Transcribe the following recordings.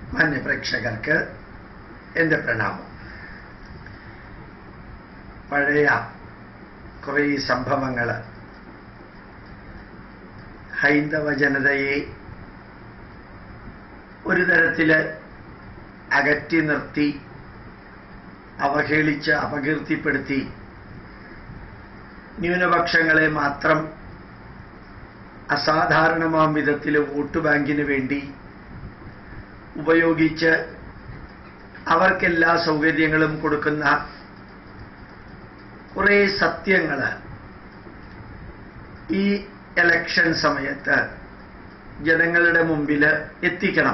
മാന്യപ്രേക്ഷകർക്ക് എൻ്റെ പ്രണാമം പഴയ കുറേ സംഭവങ്ങൾ ഹൈന്ദവ ജനതയെ ഒരു തരത്തിൽ അകറ്റി നിർത്തി അവഹേളിച്ച് അപകീർത്തിപ്പെടുത്തി ന്യൂനപക്ഷങ്ങളെ മാത്രം അസാധാരണമാം വിധത്തിൽ വോട്ട് ബാങ്കിന് വേണ്ടി ഉപയോഗിച്ച് അവർക്കെല്ലാ സൗകര്യങ്ങളും കൊടുക്കുന്ന കുറേ സത്യങ്ങൾ ഈ എലക്ഷൻ സമയത്ത് ജനങ്ങളുടെ മുമ്പിൽ എത്തിക്കണം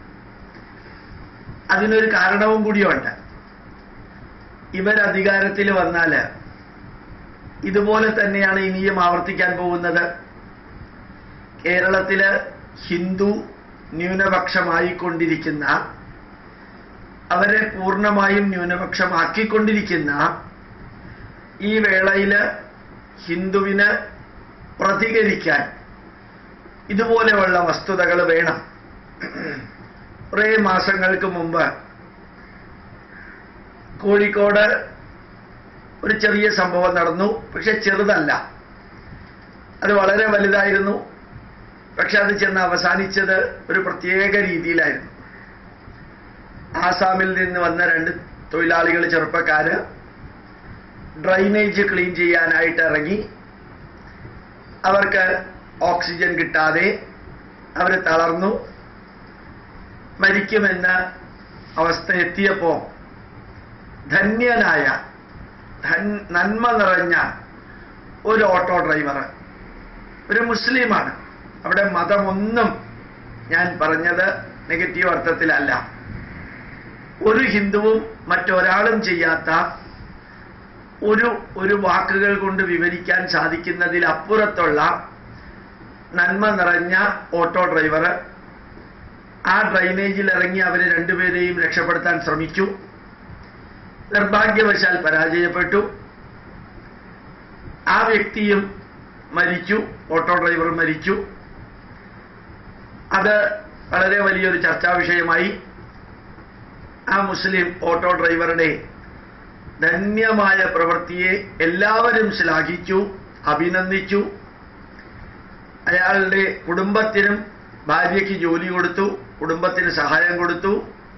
അതിനൊരു കാരണവും കൂടിയുണ്ട് ഇവർ അധികാരത്തിൽ വന്നാൽ ഇതുപോലെ തന്നെയാണ് ഇനിയും ആവർത്തിക്കാൻ പോകുന്നത് കേരളത്തില് ഹിന്ദു ന്യൂനപക്ഷമായിക്കൊണ്ടിരിക്കുന്ന അവരെ പൂർണ്ണമായും ന്യൂനപക്ഷമാക്കിക്കൊണ്ടിരിക്കുന്ന ഈ വേളയില് ഹിന്ദുവിന് പ്രതികരിക്കാൻ ഇതുപോലെയുള്ള വസ്തുതകൾ വേണം കുറേ മാസങ്ങൾക്ക് മുമ്പ് കോഴിക്കോട് ഒരു ചെറിയ സംഭവം നടന്നു പക്ഷെ ചെറുതല്ല അത് വളരെ വലുതായിരുന്നു പക്ഷെ അത് ചെന്ന് അവസാനിച്ചത് ഒരു പ്രത്യേക രീതിയിലായിരുന്നു ആസാമിൽ നിന്ന് വന്ന രണ്ട് തൊഴിലാളികൾ ചെറുപ്പക്കാര് ഡ്രൈനേജ് ക്ലീൻ ചെയ്യാനായിട്ട് ഇറങ്ങി അവർക്ക് ഓക്സിജൻ കിട്ടാതെ അവർ തളർന്നു മരിക്കുമെന്ന അവസ്ഥ എത്തിയപ്പോ ധന്യനായ നന്മ നിറഞ്ഞ ഒരു ഓട്ടോ ഡ്രൈവർ ഒരു മുസ്ലിമാണ് അവിടെ മതമൊന്നും ഞാൻ പറഞ്ഞത് നെഗറ്റീവ് അർത്ഥത്തിലല്ല ഒരു ഹിന്ദുവും മറ്റൊരാളും ചെയ്യാത്ത ഒരു ഒരു വാക്കുകൾ കൊണ്ട് വിവരിക്കാൻ സാധിക്കുന്നതിൽ അപ്പുറത്തുള്ള നന്മ നിറഞ്ഞ ഓട്ടോ ഡ്രൈവർ ആ ഡ്രൈനേജിൽ ഇറങ്ങി അവരെ രണ്ടുപേരെയും രക്ഷപ്പെടുത്താൻ ശ്രമിച്ചു നിർഭാഗ്യവശാൽ പരാജയപ്പെട്ടു ആ വ്യക്തിയും മരിച്ചു ഓട്ടോ ഡ്രൈവർ മരിച്ചു അത് വളരെ വലിയൊരു ചർച്ചാ വിഷയമായി ആ മുസ്ലിം ഓട്ടോ ഡ്രൈവറുടെ ധന്യമായ പ്രവൃത്തിയെ എല്ലാവരും ശ്ലാഘിച്ചു അഭിനന്ദിച്ചു അയാളുടെ കുടുംബത്തിനും ഭാര്യയ്ക്ക് ജോലി കൊടുത്തു കുടുംബത്തിന് സഹായം കൊടുത്തു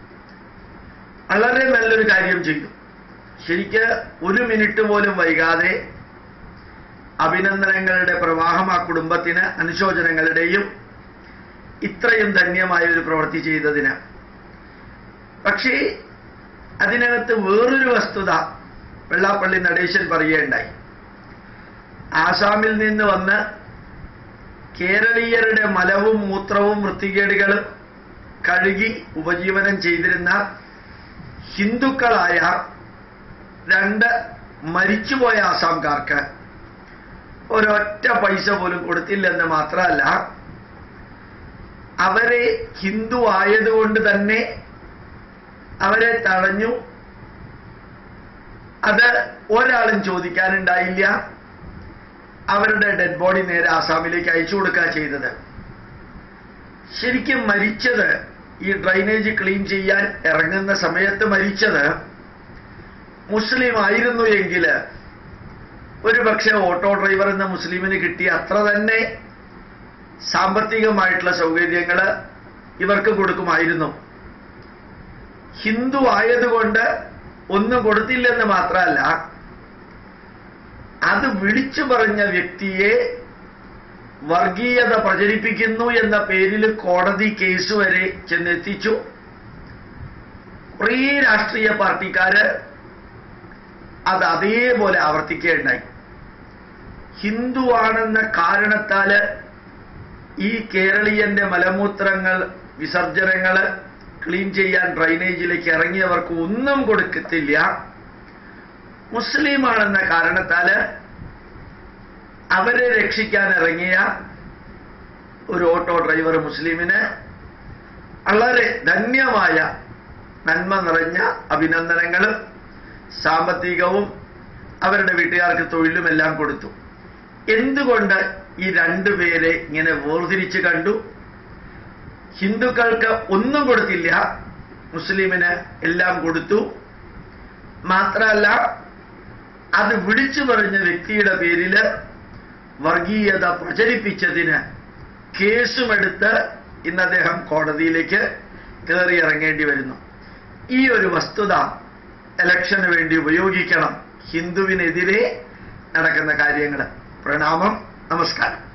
വളരെ നല്ലൊരു കാര്യം ചെയ്തു ശരിക്ക് ഒരു മിനിറ്റ് പോലും വൈകാതെ അഭിനന്ദനങ്ങളുടെ പ്രവാഹം ആ കുടുംബത്തിന് അനുശോചനങ്ങളുടെയും ഇത്രയും ധന്യമായ ഒരു പ്രവൃത്തി ചെയ്തതിന് പക്ഷേ അതിനകത്ത് വേറൊരു വസ്തുത വെള്ളാപ്പള്ളി നടേശൻ പറയുകയുണ്ടായി ആസാമിൽ നിന്ന് വന്ന് കേരളീയരുടെ മലവും മൂത്രവും വൃത്തികേടുകളും കഴുകി ഉപജീവനം ചെയ്തിരുന്ന ഹിന്ദുക്കളായ രണ്ട് മരിച്ചുപോയ ആസാംകാർക്ക് ഒരൊറ്റ പൈസ പോലും കൊടുത്തില്ലെന്ന് മാത്രമല്ല അവരെ ഹിന്ദു ആയതുകൊണ്ട് തന്നെ അവരെ തടഞ്ഞു അത് ഒരാളും ചോദിക്കാനുണ്ടായില്ല അവരുടെ ഡെഡ് ബോഡി നേരെ ആസാമിലേക്ക് അയച്ചു കൊടുക്കുക ചെയ്തത് ശരിക്കും മരിച്ചത് ഈ ഡ്രൈനേജ് ക്ലീൻ ചെയ്യാൻ ഇറങ്ങുന്ന സമയത്ത് മരിച്ചത് മുസ്ലിം ആയിരുന്നു എങ്കിൽ ഒരു പക്ഷേ ഓട്ടോ ഡ്രൈവർ എന്ന മുസ്ലിമിന് കിട്ടിയ അത്ര തന്നെ സാമ്പത്തികമായിട്ടുള്ള സൗകര്യങ്ങൾ ഇവർക്ക് കൊടുക്കുമായിരുന്നു ഹിന്ദു ആയതുകൊണ്ട് ഒന്നും കൊടുത്തില്ലെന്ന് മാത്രമല്ല അത് വിളിച്ചു പറഞ്ഞ വ്യക്തിയെ വർഗീയത പ്രചരിപ്പിക്കുന്നു എന്ന പേരിൽ കോടതി കേസ് വരെ ചെന്നെത്തിച്ചു കുറേ രാഷ്ട്രീയ പാർട്ടിക്കാര് അത് അതേപോലെ ആവർത്തിക്കുകയുണ്ടായി ഹിന്ദുവാണെന്ന കാരണത്താല് ഈ കേരളീയന്റെ മലമൂത്രങ്ങൾ വിസർജനങ്ങള് ക്ലീൻ ചെയ്യാൻ ഡ്രൈനേജിലേക്ക് ഇറങ്ങിയവർക്ക് ഒന്നും കൊടുക്കത്തില്ല മുസ്ലിമാണെന്ന കാരണത്താല് അവരെ രക്ഷിക്കാൻ ഇറങ്ങിയ ഒരു ഓട്ടോ ഡ്രൈവർ മുസ്ലിമിന് വളരെ ധന്യമായ നന്മ നിറഞ്ഞ അഭിനന്ദനങ്ങളും സാമ്പത്തികവും അവരുടെ വീട്ടുകാർക്ക് തൊഴിലും എല്ലാം കൊടുത്തു എന്തുകൊണ്ട് ഈ രണ്ടുപേരെ ഇങ്ങനെ വേർതിരിച്ച് കണ്ടു ഹിന്ദുക്കൾക്ക് ഒന്നും കൊടുത്തില്ല മുസ്ലിമിന് എല്ലാം കൊടുത്തു മാത്രമല്ല അത് വിളിച്ചു പറഞ്ഞ വ്യക്തിയുടെ പേരില് വർഗീയത പ്രചരിപ്പിച്ചതിന് കേസുമെടുത്ത് ഇന്ന് അദ്ദേഹം കോടതിയിലേക്ക് കയറി ഇറങ്ങേണ്ടി വരുന്നു ഈ ഒരു വസ്തുത ഇലക്ഷന് വേണ്ടി ഉപയോഗിക്കണം ഹിന്ദുവിനെതിരെ നടക്കുന്ന കാര്യങ്ങൾ പ്രണാമം നമസ്കാരം